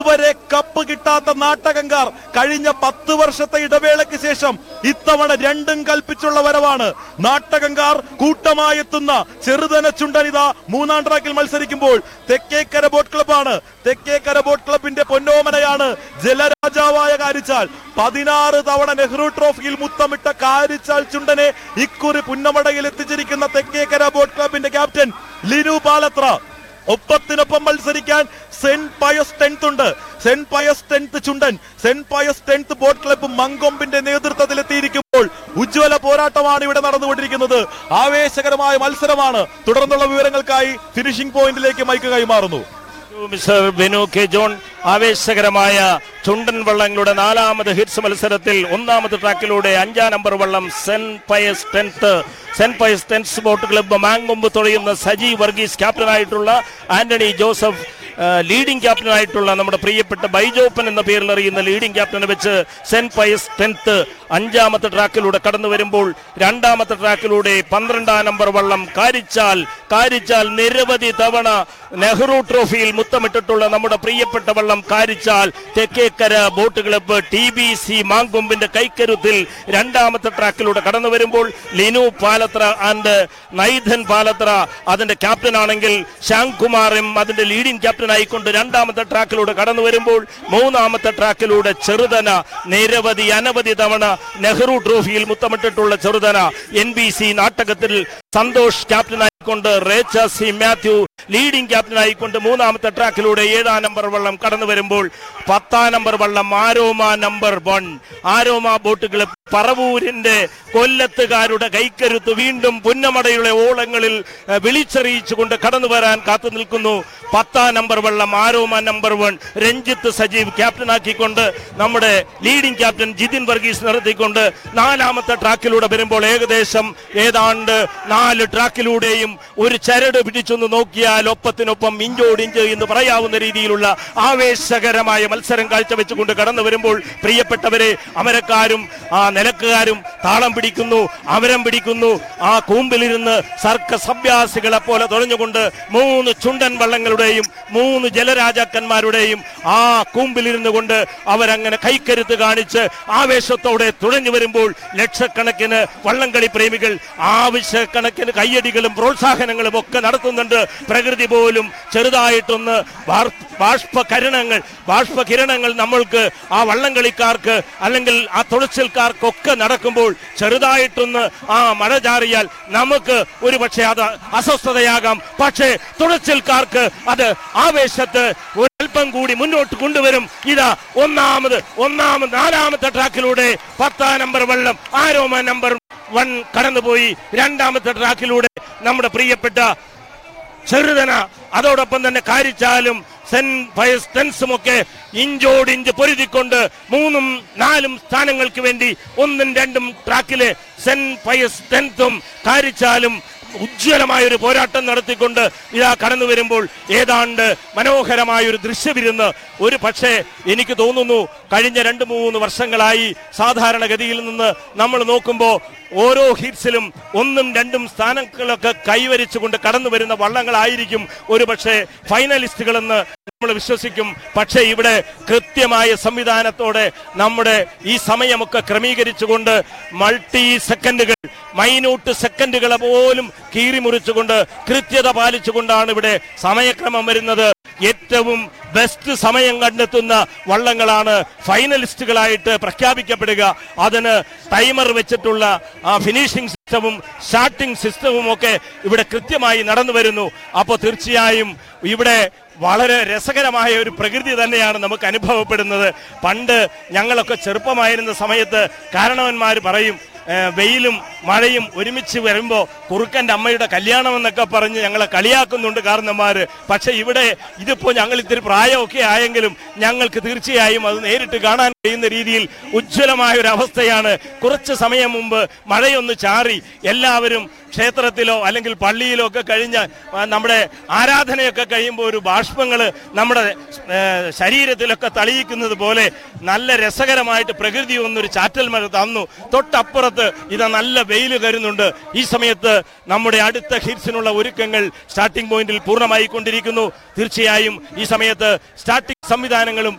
ഇതുവരെ കപ്പ് കിട്ടാത്ത നാട്ടകങ്കാർ കഴിഞ്ഞ പത്ത് വർഷത്തെ ഇടവേളയ്ക്ക് ശേഷം ഇത്തവണ രണ്ടും കൽപ്പിച്ചുള്ള വരവാണ് നാട്ടകങ്കാർ കൂട്ടമായി എത്തുന്ന ചെറുതന ചുണ്ടനിത മൂന്നാം ട്രാക്കിൽ മത്സരിക്കുമ്പോൾ തെക്കേക്കര ബോട്ട് ക്ലബ്ബാണ് തെക്കേക്കര ബോട്ട് ക്ലബിന്റെ പൊന്നോമനയാണ് ജലരാജാവായ കാരിച്ചാൽ പതിനാറ് തവണ നെഹ്റു ട്രോഫിയിൽ മുത്തമിട്ട കാരിച്ചാൽ ചുണ്ടനെ ഇക്കുറി പുന്നമടയിൽ എത്തിച്ചിരിക്കുന്ന തെക്കേക്കര ബോട്ട് ക്ലബിന്റെ ക്യാപ്റ്റൻ ലിനു പാലത്ര ഒപ്പത്തിനൊപ്പം മത്സരിക്കാൻ സെന്റ് പയസ് ടെൻത്ത് ഉണ്ട് saint Pius tenth Chundan saint Pius tenth boat club മങ്കൊമ്പിന്റെ നേതൃത്വത്തിൽ എത്തിയിരിക്കുമ്പോൾ ഉജ്ജ്വല പോരാട്ടമാണ് ഇവിടെ നടന്നുകൊണ്ടിരിക്കുന്നത് ആവേശകരമായ മത്സരമാണ് തുടർന്നുള്ള വിവരങ്ങൾക്കായി ഫിനിഷിംഗ് പോയിന്റിലേക്ക് മൈക്ക് കൈമാറുന്നു മിസ്റ്റർ ബെനു കെ ജോൺ ആവേശകരമായ ചുണ്ടൻ വള്ളങ്ങളുടെ നാലാമത് ഹിറ്റ്സ് മത്സരത്തിൽ ഒന്നാമത് ട്രാക്കിലൂടെ അഞ്ചാം നമ്പർ വള്ളം saint Pius tenth saint Pius tenth boat club Mankombu തുഴയുന്ന സജി വർഗീസ് ക്യാപ്റ്റനായിട്ടുള്ള ആന്റണി ജോസഫ് ആ, ലീഡിംഗ് ക്യാപ്റ്റനായിട്ടുള്ള നമ്മുടെ പ്രിയപ്പെട്ട ബൈജോപ്പൻ എന്ന പേരിൽ അറിയുന്ന ലീഡിംഗ് ക്യാപ്റ്റനെ വെച്ച് സെന്റ് പയസ് ടെൻത്ത് അഞ്ചാമത്തെ ട്രാക്കിലൂടെ കടന്നു വരുമ്പോൾ രണ്ടാമത്തെ ട്രാക്കിലൂടെ പന്ത്രണ്ടാം നമ്പർ വള്ളം കാരിച്ചാൽ കാരിച്ചാൽ നിരവധി തവണ നെഹ്റു ട്രോഫിയിൽ മുത്തമിട്ടിട്ടുള്ള നമ്മുടെ പ്രിയപ്പെട്ട വള്ളം Karichal Thekkekara boat club T B C മാങ്കൊമ്പിന്റെ കൈക്കരുത്തിൽ രണ്ടാമത്തെ ട്രാക്കിലൂടെ കടന്നു വരുമ്പോൾ ലിനു പാലത്ര ആൻഡ് നൈഥൻ പാലത്ര അതിന്റെ ക്യാപ്റ്റൻ ആണെങ്കിൽ ശ്യാംകുമാർ എം അതിന്റെ ലീഡിംഗ് ക്യാപ്റ്റൻ ആയിക്കൊണ്ട് രണ്ടാമത്തെ ട്രാക്കിലൂടെ കടന്നു വരുമ്പോൾ മൂന്നാമത്തെ ട്രാക്കിലൂടെ ചെറുതന നിരവധി അനവധി തവണ നെഹ്റു ട്രോഫിയിൽ മുത്തമിട്ടിട്ടുള്ള ചെറുതന എൻ ബി സി നാട്ടകത്തിൽ സന്തോഷ് ക്യാപ്റ്റനായിക്കൊണ്ട് റേച്ച സി മാത്യു ലീഡിംഗ് ക്യാപ്റ്റനായിക്കൊണ്ട് മൂന്നാമത്തെ ട്രാക്കിലൂടെ ഏഴാം നമ്പർ വള്ളം കടന്നു വരുമ്പോൾ പത്താം നമ്പർ വള്ളം ആരോമ നമ്പർ വൺ ആരോമ ബോട്ടുകൾ പറവൂരിന്റെ കൊല്ലത്തുകാരുടെ കൈക്കരുത്ത് വീണ്ടും പുന്നമടയുടെ ഓളങ്ങളിൽ ഏഹ്, വിളിച്ചറിയിച്ചുകൊണ്ട് കടന്നു വരാൻ കാത്തു നിൽക്കുന്നു പത്താം നമ്പർ വള്ളം ആരോമ നമ്പർ വൺ രഞ്ജിത്ത് സജീവ് ക്യാപ്റ്റനാക്കിക്കൊണ്ട് നമ്മുടെ ലീഡിംഗ് ക്യാപ്റ്റൻ ജിതിൻ വർഗീസ് നിർത്തിക്കൊണ്ട് നാലാമത്തെ ട്രാക്കിലൂടെ വരുമ്പോൾ ഏകദേശം ഏതാണ്ട് നാല് ട്രാക്കിലൂടെയും ഒരു ചരട് പിടിച്ചൊന്ന് നോക്കിയാൽ ഒപ്പത്തിനൊപ്പം ഇഞ്ചോടിഞ്ച് എന്ന് പറയാവുന്ന രീതിയിലുള്ള ആവേശകരമായ മത്സരം കാഴ്ചവെച്ചുകൊണ്ട് കടന്നു വരുമ്പോൾ പ്രിയപ്പെട്ടവരെ അമരക്കാരും ആ നിലക്കുകാരും താളം പിടിക്കുന്നു അമരം പിടിക്കുന്നു ആ കൂമ്പിലിരുന്ന് സർക്കസ് അഭ്യാസികളെ പോലെ തുഴഞ്ഞുകൊണ്ട് മൂന്ന് ചുണ്ടൻ വള്ളങ്ങളുടെയും മൂന്ന് ജലരാജാക്കന്മാരുടെയും ആ കൂമ്പിലിരുന്ന് കൊണ്ട് അവരങ്ങനെ കൈക്കരുത്ത് കാണിച്ച് ആവേശത്തോടെ തുഴഞ്ഞു വരുമ്പോൾ ലക്ഷക്കണക്കിന് വള്ളംകളി പ്രേമികൾ ആവശ്യക്കണക്കിന് കയ്യടികളും പ്രോത്സാഹനങ്ങളും ഒക്കെ നടത്തുന്നുണ്ട് പ്രകൃതി പോലും ചെറുതായിട്ടൊന്ന് വാർ- ബാഷ്പകരണങ്ങൾ ബാഷ്പകിരണങ്ങൾ നമ്മൾക്ക് ആ വള്ളംകളിക്കാർക്ക് അല്ലെങ്കിൽ ആ തുഴച്ചിൽക്കാർക്കൊക്കെ നടക്കുമ്പോൾ ചെറുതായിട്ടൊന്ന് ആ മഴ ചാറിയാൽ നമുക്ക് ഒരു പക്ഷേ അത് അസ്വസ്ഥതയാകാം പക്ഷേ തുഴച്ചിൽക്കാർക്ക് അത് ആവേശത്ത് ഒരല്പം കൂടി മുന്നോട്ട് കൊണ്ടുവരും ഇതാ ഒന്നാമത് ഒന്നാമത് നാലാമത്തെ ട്രാക്കിലൂടെ പത്താം നമ്പർ വെള്ളം ആരോമ നമ്പർ വൺ കടന്നുപോയി രണ്ടാമത്തെ ട്രാക്കിലൂടെ നമ്മുടെ പ്രിയപ്പെട്ട ചെറുതന അതോടൊപ്പം തന്നെ കാരിച്ചാലും സെന്റ് ഫയസ് ടെൻസും ഒക്കെ ഇഞ്ചോടിഞ്ച് പൊരുതിക്കൊണ്ട് മൂന്നും നാലും സ്ഥാനങ്ങൾക്ക് വേണ്ടി ഒന്നും രണ്ടും ട്രാക്കിലെ സെന്റ് ഫയസ് ടെൻത്തും കാരിച്ചാലും ഉജ്ജ്വലമായ ഒരു പോരാട്ടം നടത്തിക്കൊണ്ട് ഇതാ കടന്നു വരുമ്പോൾ ഏതാണ്ട് മനോഹരമായ ഒരു ദൃശ്യവിരുന്ന് ഒരു പക്ഷേ എനിക്ക് തോന്നുന്നു കഴിഞ്ഞ രണ്ട് മൂന്ന് വർഷങ്ങളായി സാധാരണഗതിയിൽ നിന്ന് നമ്മൾ നോക്കുമ്പോൾ ഓരോ ഹിറ്റ്സിലും ഒന്നും രണ്ടും സ്ഥാനങ്ങളൊക്കെ കൈവരിച്ചുകൊണ്ട് കടന്നു വരുന്ന വള്ളങ്ങളായിരിക്കും ഒരു പക്ഷേ ഫൈനലിസ്റ്റുകളെന്ന് നമ്മൾ വിശ്വസിക്കും പക്ഷേ ഇവിടെ കൃത്യമായ സംവിധാനത്തോടെ നമ്മുടെ ഈ സമയമൊക്കെ ക്രമീകരിച്ചുകൊണ്ട് മൾട്ടി സെക്കൻഡുകൾ മൈന്യൂട്ട് സെക്കൻഡുകളെ പോലും കീറിമുറിച്ചുകൊണ്ട് കൃത്യത പാലിച്ചുകൊണ്ടാണ് ഇവിടെ സമയക്രമം വരുന്നത് ഏറ്റവും ബെസ്റ്റ് സമയം കണ്ടെത്തുന്ന വള്ളങ്ങളാണ് ഫൈനലിസ്റ്റുകളായിട്ട് പ്രഖ്യാപിക്കപ്പെടുക അതിന് ടൈമർ വെച്ചിട്ടുള്ള ആ ഫിനിഷിംഗ് സിസ്റ്റവും സ്റ്റാർട്ടിംഗ് സിസ്റ്റവും ഒക്കെ ഇവിടെ കൃത്യമായി നടന്നു വരുന്നു അപ്പോൾ തീർച്ചയായും ഇവിടെ വളരെ രസകരമായ ഒരു പ്രകൃതി തന്നെയാണ് നമുക്ക് അനുഭവപ്പെടുന്നത് പണ്ട് ഞങ്ങളൊക്കെ ചെറുപ്പമായിരുന്ന സമയത്ത് കാരണവന്മാർ പറയും ഏ, വെയിലും മഴയും ഒരുമിച്ച് വരുമ്പോൾ കുറുക്കൻ്റെ അമ്മയുടെ കല്യാണം എന്നൊക്കെ പറഞ്ഞ് ഞങ്ങളെ കളിയാക്കുന്നുണ്ട് കാരണന്മാര് പക്ഷെ ഇവിടെ ഇതിപ്പോ ഞങ്ങൾ ഇത്തിരി പ്രായമൊക്കെ ആയെങ്കിലും ഞങ്ങൾക്ക് തീർച്ചയായും അത് നേരിട്ട് കാണാൻ കഴിയുന്ന രീതിയിൽ ഉജ്ജ്വലമായ ഒരു അവസ്ഥയാണ് കുറച്ച് സമയം മുമ്പ് മഴയൊന്ന് ചാറി എല്ലാവരും ക്ഷേത്രത്തിലോ അല്ലെങ്കിൽ പള്ളിയിലോ ഒക്കെ കഴിഞ്ഞ ആ, നമ്മുടെ ആരാധനയൊക്കെ കഴിയുമ്പോൾ ഒരു ബാഷ്പങ്ങൾ നമ്മുടെ ഏ, ശരീരത്തിലൊക്കെ തളിയിക്കുന്നത് പോലെ നല്ല രസകരമായിട്ട് പ്രകൃതി ഒന്നൊരു ചാറ്റൽ മഴ തന്നു തൊട്ടപ്പുറത്ത് പുറത്ത് ഇത് നല്ല വെയിൽ കരുന്നുണ്ട് ഈ സമയത്ത് നമ്മുടെ അടുത്ത ഹിറ്റ്സിനുള്ള ഒരുക്കങ്ങൾ സ്റ്റാർട്ടിംഗ് പോയിന്റിൽ പൂർണ്ണമായി കൊണ്ടിരിക്കുന്നു തീർച്ചയായും ഈ സമയത്ത് സ്റ്റാർട്ടിംഗ് സംവിധാനങ്ങളും